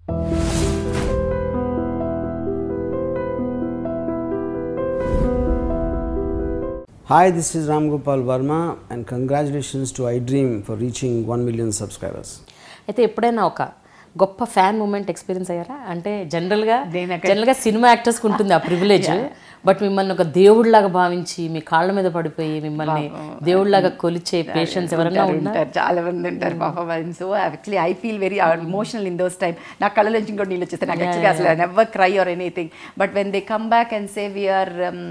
Hi, this is Ram Gopal Verma, and congratulations to iDream for reaching 1 million subscribers. అయితే ఎప్పుడైనా ఒక గొప్ప fan moment experience అయ్యారా అంటే జనరల్గా నేను అక్కడ- జనరల్గా సినిమా యాక్టర్స్కి ఉంటుంది ఆ ప్రివిలేజ్ బట్ మిమ్మల్ని ఒక దేవుడిలాగా భావించి మీ కాళ్ళ మీద పడిపోయి మిమ్మల్ని దేవుడిలాగా కొలిచే పేషెంట్స్ ఎవరైనా ఉంటారు, ఉన్నా ఉంటారు చాలా మంది ఉంటారు పాపం so actually I feel very emotional in those time నా కళ్ళ నుంచి ఇంకోటి నీళ్ళు వచ్చేస్తాయి నాకు యాక్చువల్లీ అసలు never cry or anything but when they come back and say we are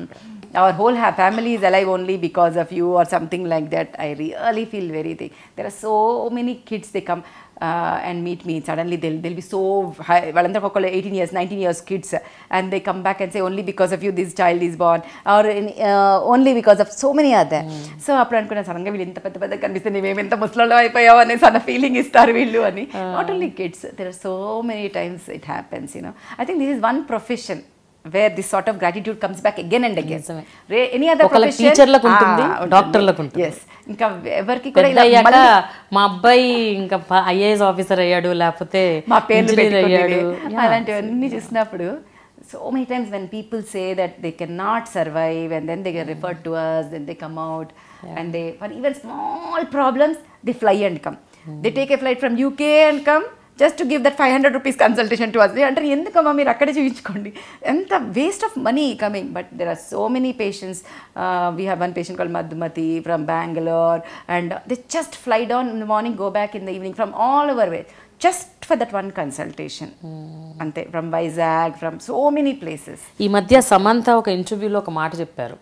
our whole హ్యా family is alive only because of you or something like that I really feel very thing there are so many kids they come and meet me suddenly they'll they'll be so high వాళ్ళందరూ ఒకళ్ళు eighteen years nineteen years kids and they come back and say only because of you this child is born or only because of so many other so అప్పుడు అనుకున్నాను సడన్గా వీళ్ళు ఇంత పెద్ద పెద్ద కనిపిస్తే మేము ఎంత ముసలలో అయిపోయావు అనేసి అన్న ఫీలింగ్ ఇస్తారు వీళ్ళు అని not only kids there are so many times it happens you know I think this is one profession where this sort of gratitude comes back again and again నిజమే. రే ఎనీ అదర్ ఒకళ్ళకి టీచర్లకు ఉంటుంది, డాక్టర్లకు ఉంటుంది. ఎస్ ఇంకా ఎవరికి కూడా పెద్ద ఇలా అయ్యాక మళ్ళీ మా అబ్బాయి ఇంకా ఐఏఎస్ ఆఫీసర్ అయ్యాడు లేకపోతే మా పేర్లు engineer పెట్టుకునేది అయ్యాడు అలాంటివన్నీ చూసినప్పుడు so many times when people say that they can not survive and then they get refer to us then they come out and they for even small problems they fly and come they take a flight from UK and come just to give that five hundred rupees consultation to us అంటారు ఎందుకమ్మా మీరు అక్కడే చూపించుకోండి ఎంత waste of money coming but there are so many patients we have one patient call Madhumathi from Bangalore and they just fly down in the morning go back in the evening from all over way just for that one consultation అంతే from Vizag from so many places ఈ మధ్య సమంత ఒక ఇంటర్వ్యూలో ఒక మాట చెప్పారు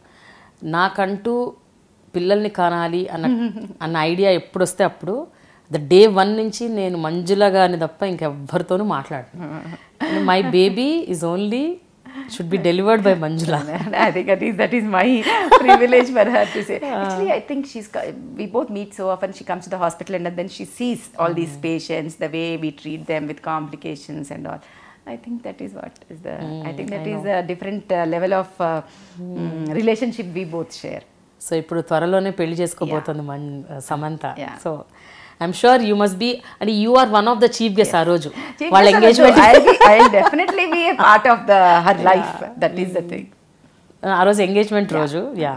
నాకంటూ పిల్లల్ని కనాలి అన్న అన్న ఐడియా ఎప్పుడు వస్తే అప్పుడు ద డే వన్ నుంచి నేను మంజుల గారిని తప్ప ఇంకెవ్వరితోనూ మాట్లాడను my baby is only should be delivered by Manjula I think that is that is my privilege for her to say. Actually, I think she's co- we both meet so often. She comes to the hospital and then she sees all these patients, the way we treat them with complications and all. I think that is what is the. I think that is a different uh, level of uh, mm, relationship we both share. So ఇప్పుడు త్వరలోనే పెళ్లి చేసుకోబోతుంది మన్ Samantha Yeah. So I'm sure you must be అంటే you are one of the chief guest ఆ రోజు Chief వాళ్ళ guest also, engagement I'll, be, I'll definitely be a part of the her life. That is the thing. ఆ రోజు engagement రోజు yeah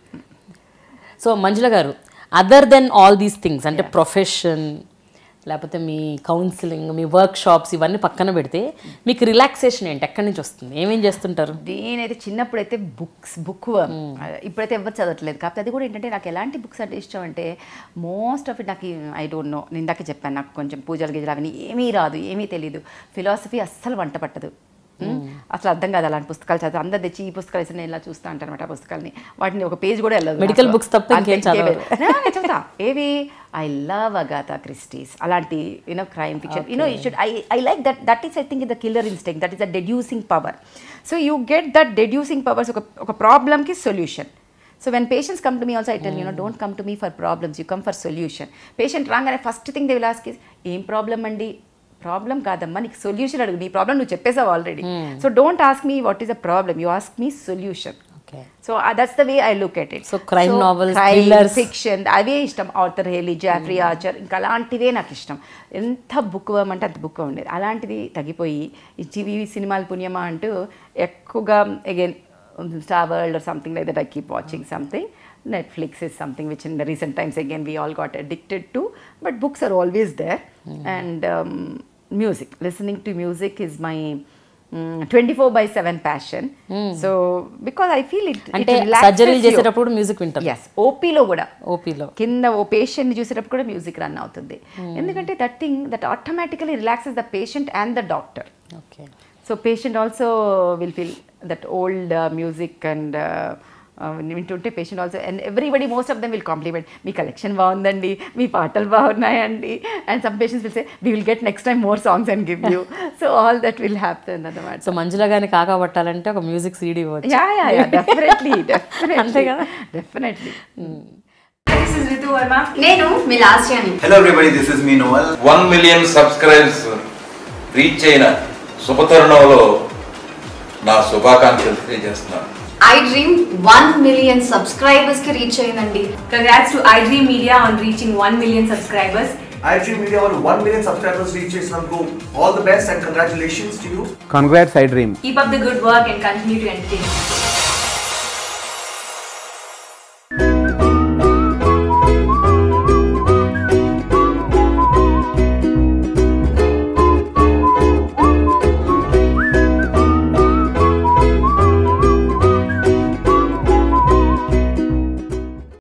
so Manjula గారు other than all these things అంటే profession లేకపోతే మీ కౌన్సిలింగ్ మీ వర్క్ షాప్స్ ఇవన్నీ పక్కన పెడితే మీకు రిలాక్సేషన్ ఏంటి ఎక్కడి నుంచి వస్తుంది ఏమేం చేస్తుంటారు నేనైతే చిన్నప్పుడు అయితే బుక్స్ బుక్ ఇప్పుడైతే ఎవరు చదవట్లేదు కాకపోతే అది కూడా ఏంటంటే నాకు ఎలాంటి బుక్స్ అంటే ఇష్టం అంటే మోస్ట్ ఆఫ్ ఇట్ నాకు ఐ డోంట్ నో నేను ఇందాక చెప్పాను నాకు కొంచెం పూజలు గిజలు అవన్నీ ఏమీ రాదు ఏమీ తెలియదు ఫిలాసఫీ అస్సలు వంట పట్టదు Hmm? అసలు అర్థం కాదు అలాంటి పుస్తకాలు చదువు అందరు తెచ్చి ఈ పుస్తకాలు వేసి నేను ఇలా చూస్తా అంటాను అనమాట ఆ పుస్తకాల్ని వాటిని ఒక పేజ్ కూడా వెళ్ళదు Medical నాకు. books తప్ప అంతే, ఇంకేం చదవరు. ఇంకేం లేదు. నేను చెప్తా ఏవి ఐ లవ్ అగాథా క్రిస్టీస్ అలాంటి you know crime fiction you know you should I I like that that is I think the killer instinct that is the deducing power so you get that deducing powers ఒక ఒక ప్రాబ్లమ్కి solution so when patients come to me also I tell you no don't come to me for problems you come for solution patient రాగానే first thing they will ask is ఏం problem అండి problem కాదమ్మా నీకు solution అడుగు నీ problem నువ్వు చెప్పేసావు already so don't ask me what is a problem you ask me solution okay so that's the way I look at it So, crime novels, thrillers. Fiction అవే ఇష్టం Arthur Haley Jafri Archer ఇంకా అలాంటివే నాకు ఇష్టం ఎంత book అంటే అంత book ఉండేది అలాంటిది తగ్గిపోయి ఈ టీవీ సినిమాలు పుణ్యమా అంటూ ఎక్కువగా again Star World or something like that I keep watching something Netflix is something which in the recent times again we all got addicted to, but books are always there. And um, music, listening to music is my mm, 24 by 7 passion. So, because I feel it, అంటే it relaxes సర్జరీలు you. చేసేటప్పుడు music వింటారు yes ఓపీలో కూడా ఓపీలో కింద ఓ patient చూసేటప్పుడు కూడా మ్యూజిక్ రన్ అవుతుంది ఎందుకంటే that thing that automatically relaxes the patient and the doctor okay so patient also will feel that old music and వింటుంటే patient also and everybody most of them will compliment మీ collection బాగుందండి మీ పాటలు బాగున్నాయండి and some patients will say we will get next time more songs and give you so all that will happen అన్నమాట so Manjula గారిని కాకా పట్టాలంటే ఒక మ్యూజిక్ సీడీ ఇవ్వచ్చు yeah yeah yeah definitely definitely అంతే కదా? డెఫినెట్లీ నేను మీ లాస్ట్ అని Hello everybody, this is me Noel. One million subscribes reach అయిన శుభతరుణంలో నా శుభాకాంక్షలు తెలియజేస్తున్నాను I dream one million subscribers కి రీచ్ అయిందండి Congrats to iDream Media on reaching 1 million subscribers. I dream media వాళ్ళు వన్ మిలియన్ సబ్స్క్రైబర్స్ రీచ్ చేసినందుకు all the best and congratulations to you Congrats, I dream. Keep up the good work and continue to entertain.